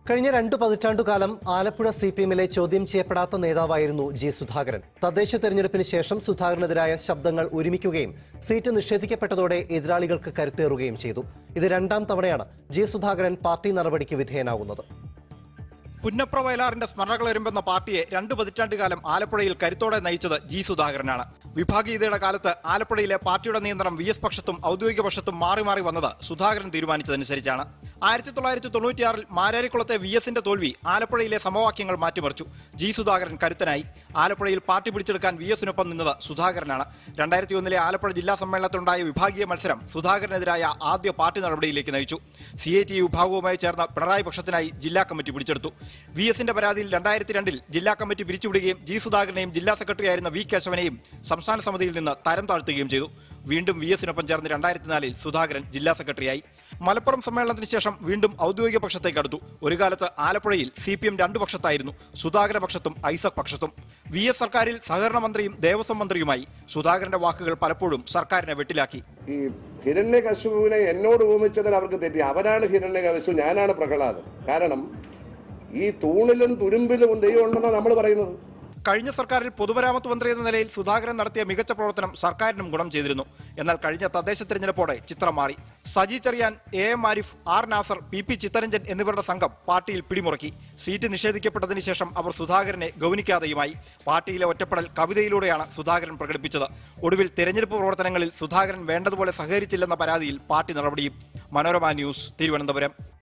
കഴിഞ്ഞ രണ്ടു പതിറ്റാണ്ടുകാലം Alappuzha C P എമ്മിലെ ചോദ്യം ചെയ്യപ്പെടാത്ത നേതാവായിരുന്നു ജി സുധാകരൻ തദ്ദേശ തെരഞ്ഞെടുപ്പിന് ശേഷം സുധാകരനെതിരായ ശബ്ദങ്ങൾ ഒരുമിക്കുകയും സീറ്റ് നിഷേധിക്കപ്പെട്ടതോടെ എതിരാളികൾക്ക് കരുത്തേറുകയും ചെയ്തു ഇത് രണ്ടാം തവണയാണ് ജി സുധാകരൻ പാർട്ടി നടപടിക്ക് വിധേയനാകുന്നത് പുന്നപ്ര വയലാറിന്റെ സ്മരണകൾ എരുമ്പെന്ന പാർട്ടിയെ രണ്ട് പതിറ്റാണ്ടുകാലം ആലപ്പുഴയിൽ കരുത്തോടെ നയിച്ചത് ജി സുധാകരനാണ് വിഭാഗീയതയുടെ കാലത്ത് ആലപ്പുഴയിലെ പാർട്ടിയുടെ നിയന്ത്രണം വി എസ് പക്ഷത്തും ഔദ്യോഗിക പക്ഷത്തും മാറി മാറി വന്നത് സുധാകരൻ തീരുമാനിച്ചതനുസരിച്ചാണ് ആയിരത്തി തൊള്ളായിരത്തി തൊണ്ണൂറ്റിയാറിൽ മാരാരിക്കുളത്തെ വി എസിന്റെ തോൽവി ആലപ്പുഴയിലെ സമവാക്യങ്ങൾ മാറ്റിമറിച്ചു ജി സുധാകരൻ കരുത്തനായി ആലപ്പുഴയിൽ പാർട്ടി പിടിച്ചെടുക്കാൻ വി എസിനൊപ്പം നിന്നത് സുധാകരനാണ് രണ്ടായിരത്തി ഒന്നിലെ ആലപ്പുഴ ജില്ലാ സമ്മേളനത്തിലുണ്ടായ വിഭാഗീയ മത്സരം സുധാകരനെതിരായ ആദ്യ പാർട്ടി നടപടിയിലേക്ക് നയിച്ചു സി ഐ ടി വിഭാഗവുമായി ചേർന്ന പിണറായി പക്ഷത്തിനായി ജില്ലാ കമ്മിറ്റി പിടിച്ചെടുത്തു വി എസിന്റെ പരാതിയിൽ രണ്ടായിരത്തി രണ്ടിൽ ജില്ലാ കമ്മിറ്റി പിരിച്ചുവിടുകയും ജി സുധാകരനെയും ജില്ലാ സെക്രട്ടറി ആയിരുന്ന വി കേശവനെയും സംസ്ഥാന സമിതിയിൽ നിന്ന് തരം താഴ്ത്തുകയും ചെയ്തു വീണ്ടും വി എസിനൊപ്പം ചേർന്ന് രണ്ടായിരത്തി നാലിൽ സുധാകരൻ ജില്ലാ സെക്രട്ടറിയായി മലപ്പുറം സമ്മേളനത്തിന് ശേഷം വീണ്ടും ഔദ്യോഗിക പക്ഷത്തേക്ക് അടുത്തു ഒരു കാലത്ത് ആലപ്പുഴയിൽ സി പി എം രണ്ടു പക്ഷത്തായിരുന്നു സുധാകര പക്ഷത്തും ഐസക് പക്ഷത്തും വി എസ് സർക്കാരിൽ സഹകരണ മന്ത്രിയും ദേവസ്വം മന്ത്രിയുമായി സുധാകരന്റെ വാക്കുകൾ പലപ്പോഴും സർക്കാരിനെ വെട്ടിലാക്കി ഈ ഹിരണ്യകശുവിനെ എന്നോട് ഉപമിച്ചതിന് അവർക്ക് തെറ്റി അവരാണ് ഹിരണ്യകശു ഞാനാണ് പ്രഹ്ലാദൻ കാരണം ഈ തൂണിലും തുരുമ്പിലും ദൈവം ഉണ്ടെന്നാണ് നമ്മൾ പറയുന്നത് കഴിഞ്ഞ സർക്കാരിൽ പൊതുമരാമത്ത് മന്ത്രി എന്ന നിലയിൽ സുധാകരൻ നടത്തിയ മികച്ച പ്രവർത്തനം സർക്കാരിനും ഗുണം ചെയ്തിരുന്നു എന്നാൽ കഴിഞ്ഞ തദ്ദേശ തെരഞ്ഞെടുപ്പോടെ ചിത്രം മാറി Saji Cheriyan A M Arif R Nasar P P Chittaranjan എന്നിവരുടെ സംഘം പാർട്ടിയിൽ പിടിമുറക്കി സീറ്റ് നിഷേധിക്കപ്പെട്ടതിന് ശേഷം അവർ സുധാകരനെ ഗൗനിക്കാതെയുമായി പാർട്ടിയിലെ ഒറ്റപ്പെടൽ കവിതയിലൂടെയാണ് സുധാകരൻ പ്രകടിപ്പിച്ചത് ഒടുവിൽ തെരഞ്ഞെടുപ്പ് പ്രവർത്തനങ്ങളിൽ സുധാകരൻ വേണ്ടതുപോലെ സഹകരിച്ചില്ലെന്ന പരാതിയിൽ പാർട്ടി നടപടിയും മനോരമ ന്യൂസ് തിരുവനന്തപുരം